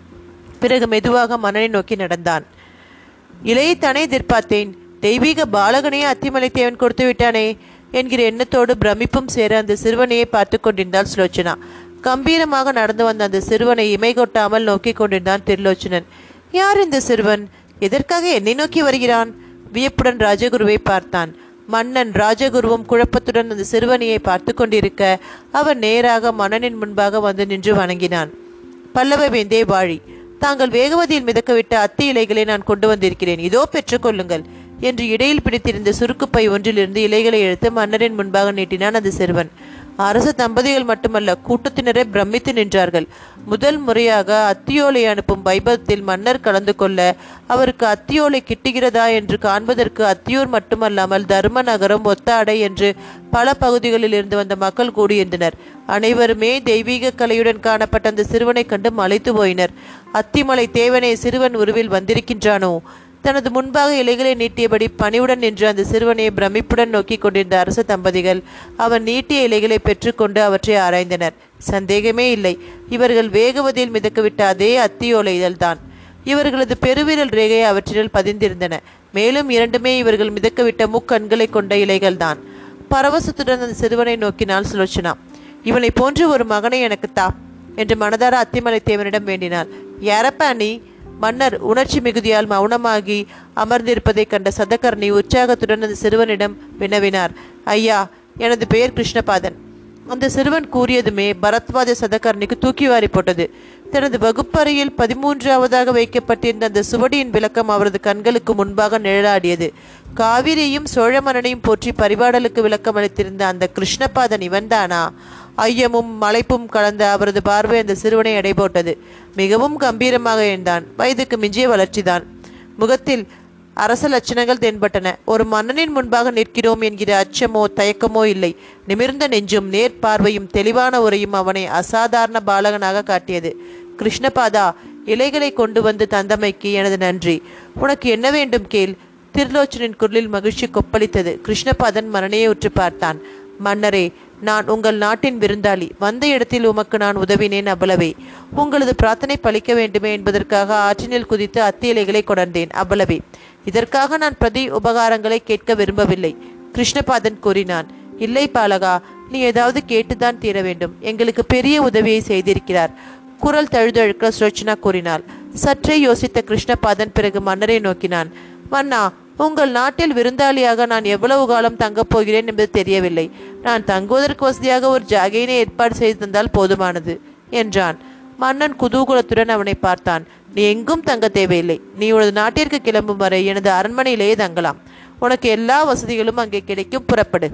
பிறகு மெதுவாக மன்னனை நோக்கி நடந்தான் இளையத்தானே எதிர்பார்த்தேன் தெய்வீக பாலகனையே அத்திமலை தேவன் கொடுத்து விட்டானே என்கிற எண்ணத்தோடு பிரமிப்பும் சேர அந்த சிறுவனையே பார்த்து கொண்டிருந்தாள் சுலோச்சனா கம்பீரமாக நடந்து வந்த அந்த சிறுவனை இமை கொட்டாமல் நோக்கி கொண்டிருந்தான் திருலோச்சனன் யார் இந்த சிறுவன் எதற்காக என்னை நோக்கி வருகிறான் வியப்புடன் ராஜகுருவை பார்த்தான் மன்னன் ராஜகுருவும் குழப்பத்துடன் அந்த சிறுவனையை பார்த்து கொண்டிருக்க அவன் நேராக மன்னனின் முன்பாக வந்து நின்று வணங்கினான் பல்லவ வேந்தே வாழி தாங்கள் வேகவதியில் மிதக்கவிட்ட அத்தி இலைகளை நான் கொண்டு வந்திருக்கிறேன் இதோ பெற்றுக்கொள்ளுங்கள் என்று இடையில் பிடித்திருந்த சுருக்குப்பை ஒன்றிலிருந்து இலைகளை எடுத்து மன்னரின் முன்பாக நீட்டினான் அந்த சிறுவன் அரச தம்பதிகள் மட்டுமல்ல கூட்டத்தினரே பிரமித்து நின்றார்கள் முதல் முறையாக அத்தியோலை அனுப்பும் வைபவத்தில் மன்னர் கலந்து கொள்ள அவருக்கு அத்தியோலை கிட்டுகிறதா என்று காண்பதற்கு அத்தியூர் மட்டுமல்லாமல் தர்ம நகரம் ஒத்தாடை என்று பல பகுதிகளில் இருந்து வந்த மக்கள் கூடியிருந்தனர் அனைவருமே தெய்வீக கலையுடன் காணப்பட்ட அந்த சிறுவனை கண்டு மலைத்து போயினர் அத்திமலை தேவனே சிறுவன் உருவில் வந்திருக்கின்றானோ தனது முன்பாக இலைகளை நீட்டியபடி பணிவுடன் நின்று அந்த சிறுவனை பிரமிப்புடன் நோக்கி கொண்டிருந்த அரச தம்பதிகள் அவன் நீட்டிய இலைகளை பெற்றுக்கொண்டு அவற்றை ஆராய்ந்தனர் சந்தேகமே இல்லை இவர்கள் வேகவதியில் மிதக்கவிட்ட அதே அத்தியோலை இதழ்தான் இவர்களது பெருவிரல் ரேகை அவற்றில் பதிந்திருந்தன மேலும் இரண்டுமே இவர்கள் மிதக்கவிட்ட முக்கண்களை கொண்ட இலைகள்தான் பரவசத்துடன் அந்த சிறுவனை நோக்கினாள் சுலோச்சனா இவனை போன்று ஒரு மகனை எனக்கு தா என்று மனதார அத்திமலை தேவனிடம் வேண்டினாள் யாரப்பா நீ மன்னர் உணர்ச்சி மிகுதியால் மௌனமாகி அமர்ந்திருப்பதைக் கண்ட சதகர்ணி உற்சாகத்துடன் அந்த சிறுவனிடம் வினவினார் ஐயா எனது பெயர் கிருஷ்ணபாதன் அந்த சிறுவன் கூறியதுமே பரத்வாஜ சதகர்ணிக்கு தூக்கி வாரி போட்டது தனது வகுப்பறையில் பதிமூன்றாவதாக வைக்கப்பட்டிருந்த அந்த சுவடியின் விளக்கம் அவரது கண்களுக்கு முன்பாக நிழலாடியது காவிரியும் சோழ மன்னனையும் போற்றி பரிபாடலுக்கு விளக்கம் அளித்திருந்த அந்த கிருஷ்ணபாதன் இவன்தானா ஐயமும் மலைப்பும் கலந்த அவரது பார்வை அந்த சிறுவனை எடைபோட்டது மிகவும் கம்பீரமாக எழுந்தான் வயதுக்கு மிஞ்சிய வளர்ச்சிதான் முகத்தில் அரச லட்சணங்கள் தென்பட்டன ஒரு மன்னனின் முன்பாக நிற்கிறோம் என்கிற அச்சமோ தயக்கமோ இல்லை நிமிர்ந்த நெஞ்சும் நேர்பார்வையும் தெளிவான உரையும் அவனை அசாதாரண பாலகனாக காட்டியது கிருஷ்ணபாதா இலைகளை கொண்டு வந்து தந்தமைக்கு எனது நன்றி உனக்கு என்ன வேண்டும் கேள் திருலோச்சனின் குரலில் மகிழ்ச்சி கொப்பளித்தது கிருஷ்ணபாதன் மன்னனையே உற்று பார்த்தான் மன்னரே நான் உங்கள் நாட்டின் விருந்தாளி வந்த இடத்தில் உமக்கு நான் உதவினேன் அவ்வளவே உங்களது பிரார்த்தனை பலிக்க வேண்டுமே என்பதற்காக ஆற்றினில் குதித்து அத்தி இலைகளை கொணர்ந்தேன் அவ்வளவே இதற்காக நான் பிரதி உபகாரங்களை கேட்க விரும்பவில்லை கிருஷ்ணபாதன் கூறினான் இல்லை பாலகா நீ ஏதாவது கேட்டுதான் தீர வேண்டும் எங்களுக்கு பெரிய உதவியை செய்திருக்கிறார் குரல் தழுதழுக்க சுரட்சனா கூறினாள் சற்றே யோசித்த கிருஷ்ணபாதன் பிறகு மன்னரை நோக்கினான் மன்னா உங்கள் நாட்டில் விருந்தாளியாக நான் எவ்வளவு காலம் தங்கப் போகிறேன் என்பது தெரியவில்லை நான் தங்குவதற்கு வசதியாக ஒரு ஜாகையினை ஏற்பாடு செய்து தந்தால் போதுமானது என்றான் மன்னன் குதூகலத்துடன் அவனை பார்த்தான் நீ எங்கும் தங்க தேவையில்லை நீ உனது நாட்டிற்கு கிளம்பும் வரை எனது அரண்மனையிலேயே தங்கலாம் உனக்கு எல்லா வசதிகளும் அங்கே கிடைக்கும் புறப்படு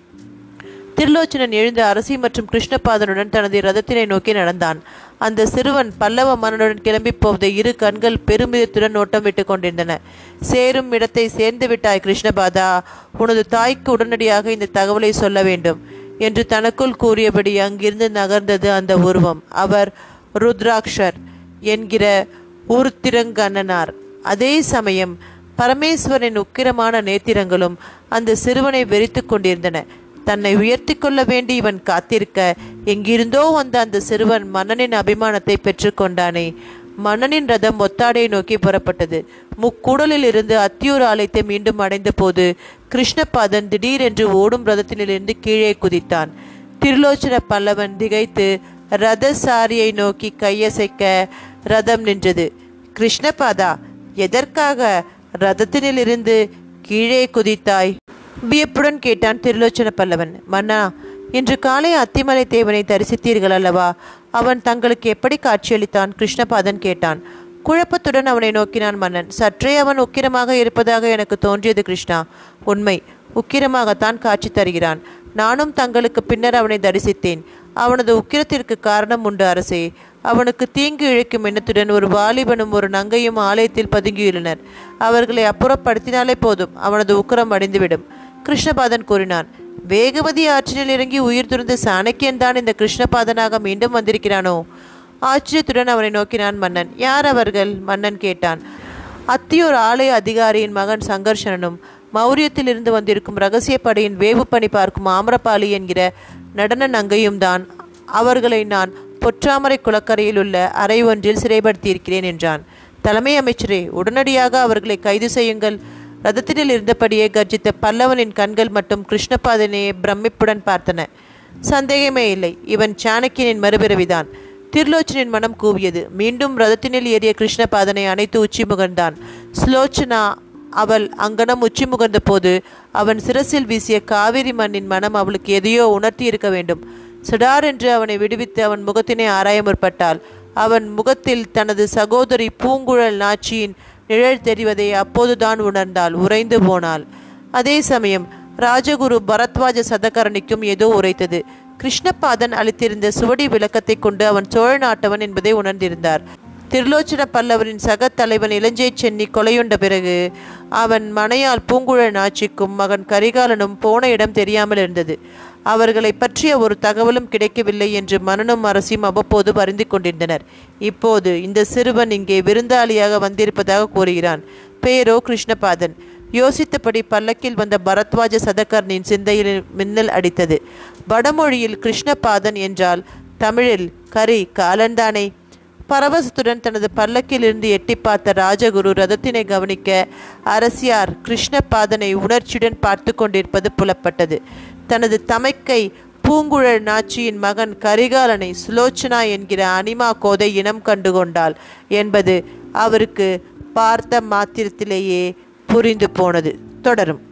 திருலோச்சனன் எழுந்த அரசி மற்றும் கிருஷ்ணபாதனுடன் தனது ரதத்தினை நோக்கி நடந்தான் அந்த சிறுவன் பல்லவ மன்னனுடன் கிளம்பி போவதை இரு கண்கள் பெருமிதத்துடன் நோட்டம் விட்டு கொண்டிருந்தன சேரும் இடத்தை சேர்ந்து விட்டாய் கிருஷ்ணபாதா உனது தாய்க்கு உடனடியாக இந்த தகவலை சொல்ல வேண்டும் என்று தனக்குள் கூறியபடி அங்கிருந்து நகர்ந்தது அந்த உருவம் அவர் ருத்ராக்ஷர் என்கிற ஊர்த்திரங்கண்ணனார் அதே சமயம் பரமேஸ்வரின் உக்கிரமான நேத்திரங்களும் அந்த சிறுவனை வெறித்து கொண்டிருந்தன தன்னை உயர்த்தி கொள்ள வேண்டி இவன் காத்திருக்க எங்கிருந்தோ வந்த அந்த சிறுவன் மன்னனின் அபிமானத்தை பெற்றுக்கொண்டானே மன்னனின் ரதம் ஒத்தாடை நோக்கி புறப்பட்டது முக்கூடலில் இருந்து அத்தியூர் ஆலயத்தை மீண்டும் அடைந்த போது கிருஷ்ணபாதன் திடீரென்று ஓடும் ரதத்தினிலிருந்து கீழே குதித்தான் திருலோச்சன பல்லவன் திகைத்து ரதசாரியை நோக்கி கையசைக்க ரதம் நின்றது கிருஷ்ணபாதா எதற்காக ரதத்தினிலிருந்து கீழே குதித்தாய் வியப்புடன் கேட்டான் திருலோச்சன பல்லவன் மன்னா இன்று காலை அத்திமலை தேவனை தரிசித்தீர்கள் அல்லவா அவன் தங்களுக்கு எப்படி காட்சியளித்தான் கிருஷ்ணபாதன் கேட்டான் குழப்பத்துடன் அவனை நோக்கினான் மன்னன் சற்றே அவன் உக்கிரமாக இருப்பதாக எனக்கு தோன்றியது கிருஷ்ணா உண்மை உக்கிரமாகத்தான் காட்சி தருகிறான் நானும் தங்களுக்கு பின்னர் அவனை தரிசித்தேன் அவனது உக்கிரத்திற்கு காரணம் உண்டு அரசே அவனுக்கு தீங்கு இழைக்கும் எண்ணத்துடன் ஒரு வாலிபனும் ஒரு நங்கையும் ஆலயத்தில் பதுங்கியுள்ளனர் அவர்களை அப்புறப்படுத்தினாலே போதும் அவனது உக்கிரம் அடைந்துவிடும் கிருஷ்ணபாதன் கூறினான் வேகவதி ஆற்றினில் இறங்கி உயிர் துறந்த சாணக்கியன் தான் இந்த கிருஷ்ணபாதனாக மீண்டும் வந்திருக்கிறானோ ஆச்சரியத்துடன் அவனை நோக்கினான் மன்னன் யார் அவர்கள் மன்னன் கேட்டான் அத்தியூர் ஆலய அதிகாரியின் மகன் சங்கர்ஷனனும் மௌரியத்திலிருந்து வந்திருக்கும் ரகசிய படையின் வேவு பணி பார்க்கும் ஆமரபாலி என்கிற நடன நங்கையும் தான் அவர்களை நான் பொற்றாமரை குளக்கரையில் உள்ள அறை ஒன்றில் சிறைப்படுத்தியிருக்கிறேன் என்றான் தலைமை அமைச்சரே உடனடியாக அவர்களை கைது செய்யுங்கள் ரதத்தினில் இருந்தபடியே கர்ஜித்த பல்லவனின் கண்கள் மட்டும் கிருஷ்ணபாதனையே பிரமிப்புடன் பார்த்தன சந்தேகமே இல்லை இவன் சாணக்கியனின் மறுபிறவிதான் திருலோச்சனின் மனம் கூவியது மீண்டும் ரதத்தினில் ஏறிய கிருஷ்ணபாதனை அணைத்து உச்சி முகர்ந்தான் ஸ்லோச்சனா அவள் அங்கனம் உச்சி முகர்ந்த போது அவன் சிரசில் வீசிய காவிரி மண்ணின் மனம் அவளுக்கு எதையோ உணர்த்தி இருக்க வேண்டும் சுடார் என்று அவனை விடுவித்து அவன் முகத்தினை ஆராய முற்பட்டாள் அவன் முகத்தில் தனது சகோதரி பூங்குழல் நாச்சியின் நிழல் தெரிவதை அப்போதுதான் உணர்ந்தாள் உறைந்து போனாள் அதே சமயம் ராஜகுரு பரத்வாஜ சதகரணிக்கும் ஏதோ உரைத்தது கிருஷ்ணபாதன் அளித்திருந்த சுவடி விளக்கத்தை கொண்டு அவன் சோழ நாட்டவன் என்பதை உணர்ந்திருந்தார் திருலோச்சன பல்லவரின் சக தலைவன் இளஞ்சை சென்னி கொலையுண்ட பிறகு அவன் மனையால் பூங்குழல் நாச்சிக்கும் மகன் கரிகாலனும் போன இடம் தெரியாமல் இருந்தது அவர்களை பற்றிய ஒரு தகவலும் கிடைக்கவில்லை என்று மன்னனும் அரசியும் அவ்வப்போது வருந்திக் கொண்டிருந்தனர் இப்போது இந்த சிறுவன் இங்கே விருந்தாளியாக வந்திருப்பதாக கூறுகிறான் பேரோ கிருஷ்ணபாதன் யோசித்தபடி பல்லக்கில் வந்த பரத்வாஜ சதகர்ணின் சிந்தையில் மின்னல் அடித்தது வடமொழியில் கிருஷ்ணபாதன் என்றால் தமிழில் கரி காலன்தானே பரவசத்துடன் தனது பல்லக்கிலிருந்து எட்டி பார்த்த ராஜகுரு ரதத்தினை கவனிக்க அரசியார் கிருஷ்ணபாதனை உணர்ச்சியுடன் பார்த்து கொண்டிருப்பது புலப்பட்டது தனது தமைக்கை பூங்குழல் நாச்சியின் மகன் கரிகாலனை சுலோச்சனா என்கிற அனிமா கோதை இனம் கண்டு கொண்டாள் என்பது அவருக்கு பார்த்த மாத்திரத்திலேயே புரிந்து போனது தொடரும்